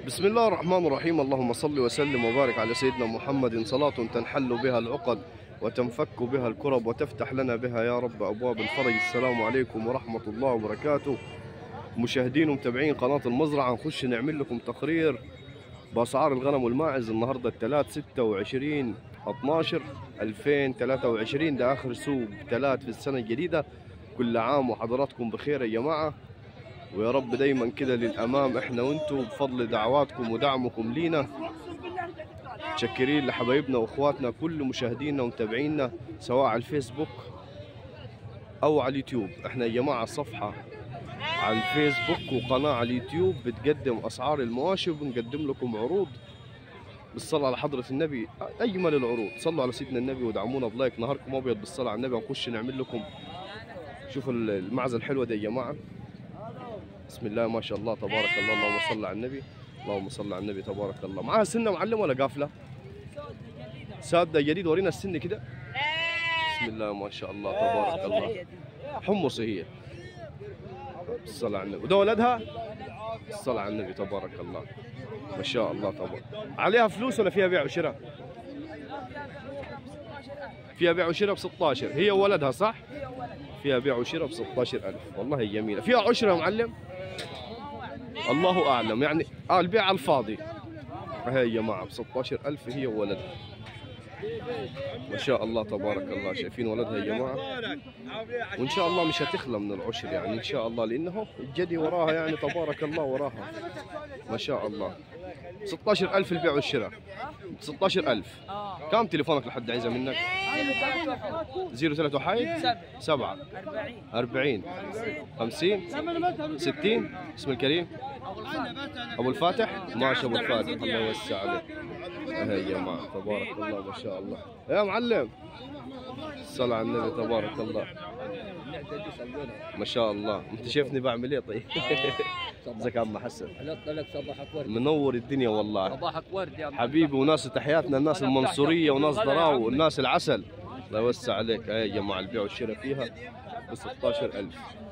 بسم الله الرحمن الرحيم اللهم صل وسلم وبارك على سيدنا محمد صلاة تنحل بها العقد وتنفك بها الكرب وتفتح لنا بها يا رب أبواب الفرج السلام عليكم ورحمة الله وبركاته مشاهدين ومتابعين قناة المزرعة نخش نعمل لكم تقرير بأسعار الغنم والماعز النهاردة الثلاث 26 12 2023 ده آخر سوق ثلاث في السنة الجديدة كل عام وحضراتكم بخير يا جماعة ويا رب دايما كده للامام احنا وانتم بفضل دعواتكم ودعمكم لينا متشكرين لحبايبنا واخواتنا كل مشاهدينا ومتابعينا سواء على الفيسبوك او على اليوتيوب احنا يا جماعه صفحه على الفيسبوك وقناه على اليوتيوب بتقدم اسعار المواشي وبنقدم لكم عروض بالصلاة على حضرة النبي أجمل العروض صلوا على سيدنا النبي ودعمونا بلايك نهاركم أبيض بالصلاة على النبي هنخش نعمل لكم شوفوا المعزة الحلوة دي يا جماعة بسم الله ما شاء الله تبارك الله اللهم صل على النبي اللهم صل على النبي تبارك الله معاها سنه معلم ولا قافله ساده جديد ورينا السن كده بسم الله ما شاء الله تبارك الله حمص هي الصلاة على النبي وده ولدها الصلاة على النبي تبارك الله ما شاء الله تبارك عليها فلوس ولا فيها بيع وشراء فيها بيع وشراء ب 16 هي وولدها صح فيها بيع وشراء ب 16000 والله جميلة فيها عشرة يا معلم الله اعلم يعني اه البيع على الفاضي هي يا جماعه ب 16000 هي وولدها ما شاء الله تبارك الله شايفين ولدها يا جماعه وان شاء الله مش هتخلى من العشر يعني ان شاء الله لانه الجدي وراها يعني تبارك الله وراها ما شاء الله 16000 البيع والشراء 16000 كم تليفونك لحد عايزه منك 03 وحيد 7 40 50 60 اسم الكريم ابو الفاتح ماشي ابو الفاتح الله يوسع عليك هي يا جماعه تبارك الله ما شاء الله يا معلم الصلاة على النبي تبارك الله ما شاء الله انت شايفني بعمل ايه طيب ازيك يا عم حسن حلقت لك صباحك ورد منور الدنيا والله صباحك ورد يا حبيبي وناس تحياتنا الناس المنصوريه وناس ضراو والناس العسل الله يوسع عليك هاي يا جماعه البيع والشراء فيها ب 16000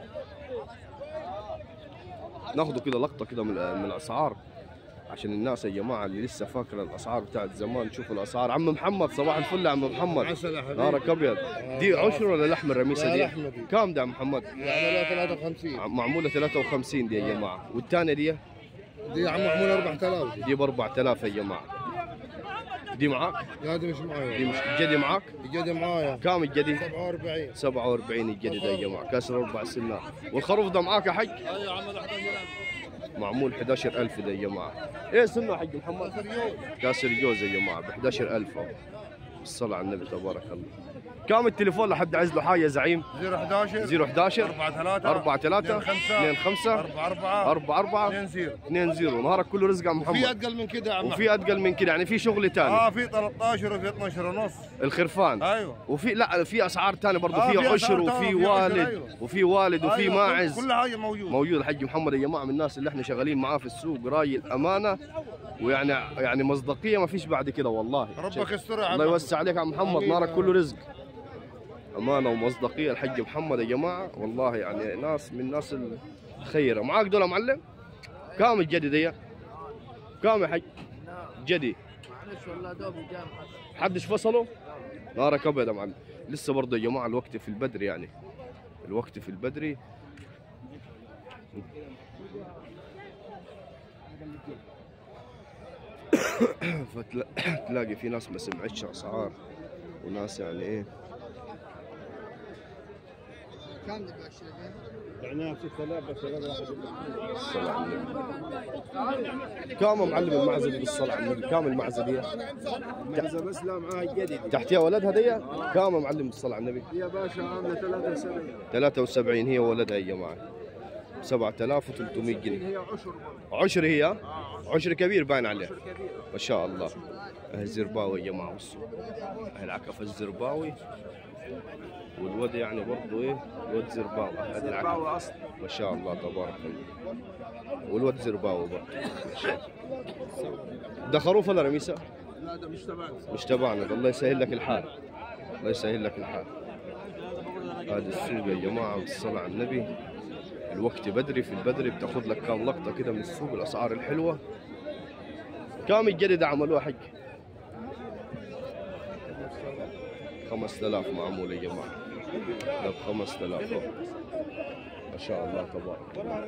ناخذوا كده لقطه كده من من الاسعار عشان الناس يا جماعه اللي لسه فاكره الاسعار بتاعت زمان شوفوا الاسعار عم محمد صباح الفل يا عم محمد عسل يا حبيبي نارك ابيض دي عشر ولا لحم الرميسه لا، دي؟ لحمة دي. كام ده يا محمد؟ يعني 53 معموله 53 دي يا جماعه والثانيه دي دي عم معمول 4000 دي دي ب 4000 يا جماعه دي معاك؟ هذه مش دي معايا مش الجدي معاك؟ الجدي معايا كام الجدي؟ 47 47 الجدي ده يا جماعه كاسر اربع سنات والخروف ده معاك يا حج؟ ايوه عم معمول 11000 ده يا جماعه ايه سنه يا حج محمد؟ كاسر جوز يا جماعه ب 11000 اهو الصلاة على النبي تبارك الله كام التليفون لحد عايز له حاجه يا زعيم 011 011 4 3 4 3 2 5 4 4 4 4 2 0 2 0 نهارك كله رزق يا في محمد اتقل من كده يا عم وفي اتقل من كده يعني في شغل ثاني اه في 13 وفي 12 ونص الخرفان ايوه وفي لا في اسعار ثانيه برضه آه، في في عشر أسعار وفي تانية، في عشر، والد أيوة. وفي والد وفي أيوة، كل- ماعز كل حاجه موجود موجود الحاج محمد يا جماعه من الناس اللي احنا شغالين معاه في السوق راي الامانه ويعني يعني مصداقيه ما فيش بعد كده والله ربك يستر يا عم الله يوسع عليك يا عم محمد آمين نارك يا كله رزق امانه ومصداقيه الحاج محمد يا جماعه والله يعني ناس من الناس الخيره معاك دول يا معلم كام الجدي دي كام يا حج جدي معلش والله دوب جام حدش فصله نارك ابيض يا معلم لسه برضه يا جماعه الوقت في البدري يعني الوقت في البدري فتلاقي في ناس ما سمعتش اسعار وناس يعني ايه كم دبا الشيخين؟ معناها 6000 بس الصلاة على النبي كام يا معلم المعزه دي بالصلاة على النبي كام المعزه دي اذا بس لا معاه الجديد تحتها ولدها دي كام يا معلم بالصلاة على النبي يا باشا عامله 73 73 هي ولدها يا جماعه 7300 جنيه هي عشر عشر هي عشر كبير باين عليه ما شاء الله أهل الزرباوي يا جماعه بصوا اهل عكف الزرباوي والواد يعني برضه ايه الواد زرباوي أهل العكف اصلا ما شاء الله تبارك الله والواد زرباوي برضه ما شاء الله ده خروف ولا رميسه؟ لا ده مش تبعنا مش تبعنا ده الله يسهل لك الحال الله يسهل لك الحال هذا السوق يا جماعة بالصلاة على النبي الوقت بدري في البدري بتاخذ لك كام لقطة كده من السوق الأسعار الحلوة كم الجديدة عملوها حق 5000 معمول يا جماعة ده ب 5000 أهو. ما شاء الله تبارك الله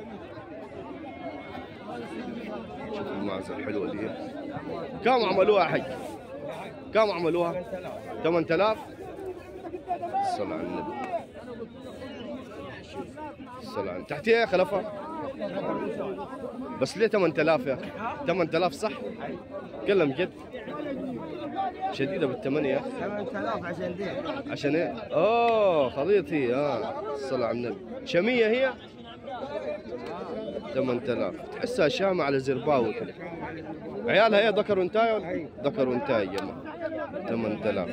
شوفوا المعزة الحلوة دي كم عملوها حق كم عملوها 8000 الصلاة على النبي الصلاة على تحتيها خلفها بس ليه 8000 يا اخي 8000 صح تكلم جد شديدة بالثمانية يا أخي. 8000 عشان دي عشان ايه؟ اوه خليط هي اه الصلاة على النبي شامية هي 8000 تحسها شامة على زرباوي كده عيالها ايه ذكر وانتاي ولا؟ ذكر وانتاي يا جماعة 8000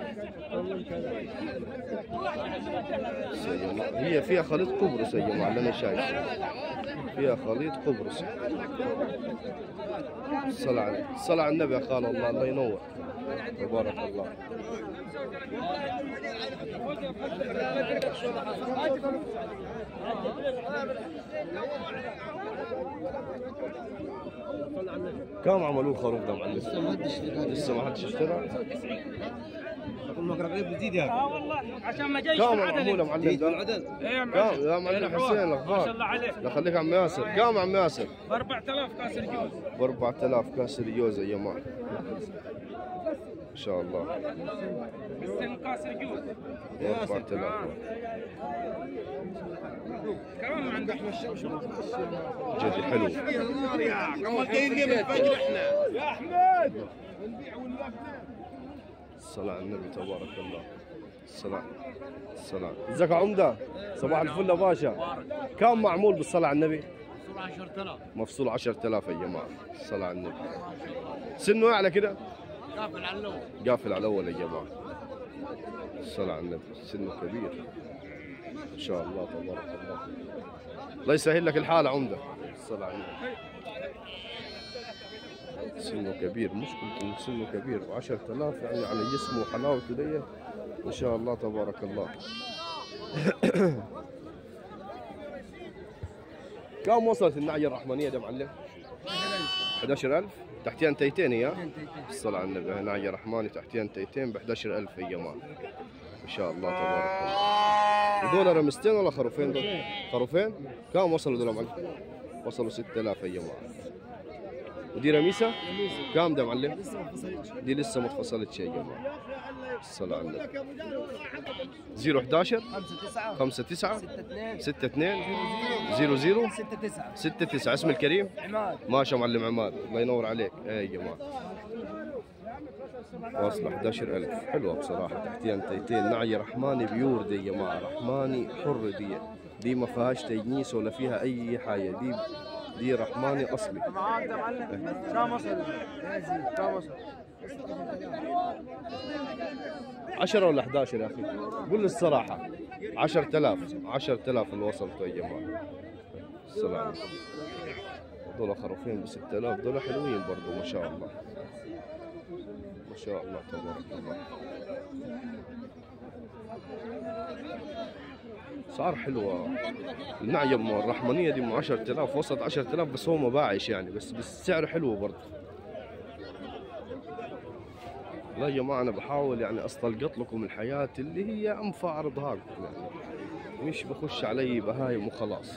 يا جماعة. هي فيها خليط قبرص يا جماعة اللي انا شايف فيها خليط قبرص الصلاة على الصلاة على النبي يا خال الله الله ينور تبارك الله كم عملوه الخروف ده معلم؟ لسه ما حدش اشترى لسه ما حدش اشترى؟ المقرقيب جديد يا اه والله عشان ما جايش كم العدل معموله معلم ده؟ العدل ايه يا كم معلم يا معلم الحوار. حسين ما شاء الاخبار الله عليك الله يخليك عم ياسر كم عم ياسر؟ ب 4000 كاس الجوز ب 4000 كاس اليوز يا جماعه ما شاء الله بالسن كاس الجوز ب 4000 كمان ما عندك جدي حلو الصلاة على النبي تبارك الله الصلاة الصلاة ازيك يا عمدة صباح الفل يا باشا كم معمول بالصلاة على النبي 10000 مفصول 10000 يا جماعة الصلاة على النبي سنه إيه على كده قافل على الاول قافل على الأول يا جماعة الصلاة على النبي سنه كبير إن شاء الله تبارك الله الله يسهل لك الحال عمدة الصلاة على النبي سنه كبير مشكلته إنه سنه كبير وعشرة آلاف يعني على جسمه وحلاوته دي ما شاء الله تبارك الله كم وصلت النعية الرحمانية ده معلم؟ 11000 تحتيها انتيتين هي الصلاة على النبي نعية رحماني تحتيها انتيتين ب 11000 يا جماعة ما شاء الله تبارك الله ودول رمستين ولا خروفين دول؟ خروفين؟ كم وصلوا دول يا معلم؟ وصلوا 6000 يا جماعة ودي رميسة؟ كم ده معلم؟ لسه ما فصلتش دي لسه ما اتفصلتش يا جماعة الصلاة على النبي 011 5 9 5 9 6 2 6 2 00 6 9 6 9 اسم الكريم عماد ماشي يا معلم عماد الله ينور عليك ايه يا جماعه واصلة 11000 حلوة بصراحة تحتيها انتيتين نعية رحماني بيور دي يا جماعة رحماني حر دي دي ما فيهاش تجنيس ولا فيها أي حاجة دي دي رحماني أصلي معاك ده معلم كم وصل؟ كم وصل؟ 10 ولا 11 يا أخي قول لي الصراحة 10000 10000 اللي وصلتوا يا جماعة السلام دول خروفين ب 6000 دول حلوين برضو ما شاء الله ما شاء الله تبارك الله صار حلوة النعية ام الرحمنية دي ام 10000 وصلت 10000 بس هو ما باعش يعني بس بس سعره حلو برضه لا يا جماعة أنا بحاول يعني أستلقط لكم الحياة اللي هي أنفع أعرضها لكم يعني مش بخش علي بهايم وخلاص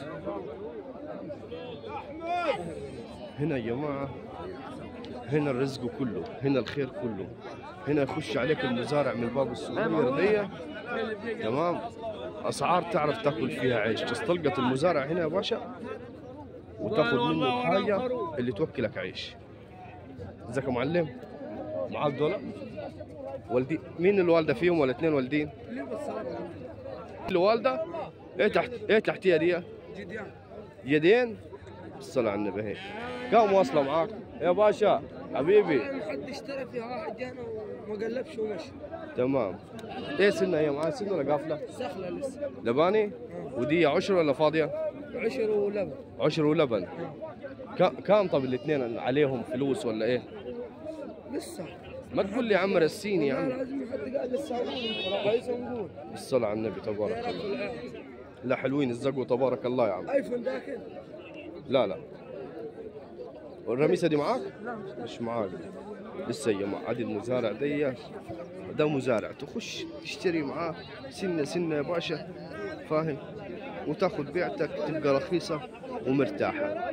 هنا يا جماعة هنا الرزق كله هنا الخير كله هنا يخش عليك المزارع من الباب الصغير دي تمام أسعار تعرف تاكل فيها عيش تستلقط المزارع هنا يا باشا وتاخذ منه الحاجة اللي توكلك عيش ازيك يا معلم معاك دولار والدي مين الوالده فيهم ولا اثنين والدين الوالده ايه تحت ايه تحتيها دي يدين الصلاة على النبي هيك كم واصلة معاك يا باشا حبيبي حد اشترى فيها واحد جانا وما قلبش ومشي تمام ايه سنة هي معاها سنة ولا قافلة سخلة لسه لباني ودي عشر ولا فاضية عشر ولبن عشر ولبن كم كم طب الاثنين عليهم فلوس ولا ايه لسه ما تقول لي يا عم رسيني يا لا عم لازم حد قال لسه اقول لسه نقول الصلاة على النبي تبارك الله لا حلوين الزقوا تبارك الله يا عم ايفون ذاك لا لا والرميسه دي معاك؟ مش معاك لسه يا مع عادي المزارع دي ده مزارع تخش تشتري معاه سنه سنه يا باشا فاهم وتاخذ بيعتك تبقى رخيصه ومرتاحه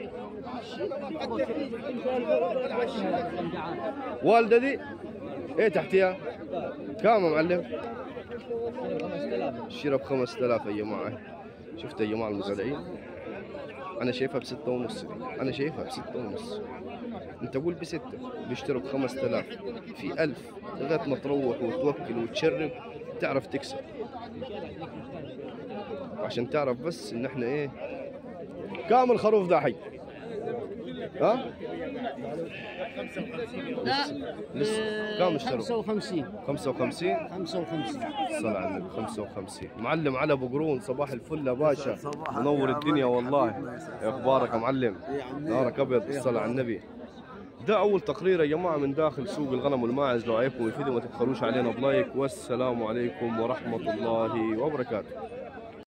والده دي ايه تحتيها كام يا معلم الشيرة ب 5000 يا جماعة شفت يا جماعة المزارعين أنا شايفها بستة ونص دي. أنا شايفها بستة ونص أنت قول بستة بيشتروا ب 5000 في 1000 لغاية ما تروح وتوكل وتشرب تعرف تكسب عشان تعرف بس إن إحنا إيه كام الخروف ده حي ها؟ لا لسه كم اشتروا؟ 55 55 55 صلى على النبي 55 معلم على ابو قرون صباح الفل يا باشا منور الدنيا والله يا اخبارك يا معلم نارك ابيض الصلاة على النبي ده اول تقرير يا جماعه من داخل سوق الغنم والماعز لو عجبكم الفيديو ما تبخلوش علينا بلايك والسلام عليكم ورحمه الله وبركاته